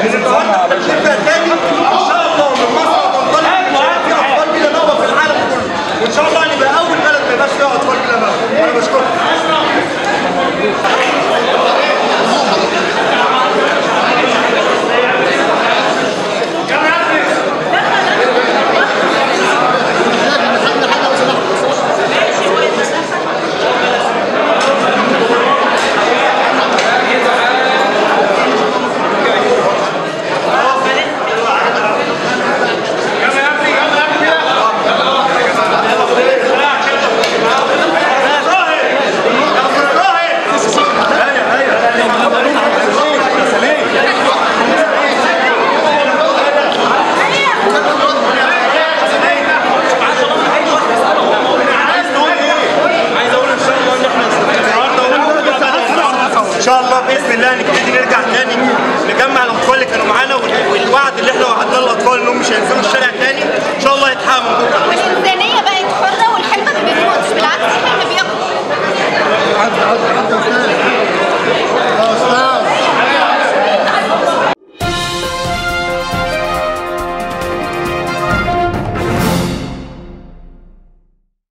النهارده نبدا تاني ان شاء الله من مصر تنطلق في اطفال بلا مأوى في العالم كله وان شاء الله هنبقى اول بلد ما يبقاش فيها اطفال بلا مأوى وانا بشكرك ان شاء الله باذن الله نبتدي نرجع تاني نجمع الاطفال اللي كانوا معانا وال- والوعد اللي احنا وعدناه للاطفال انهم مش هينزلوا الشارع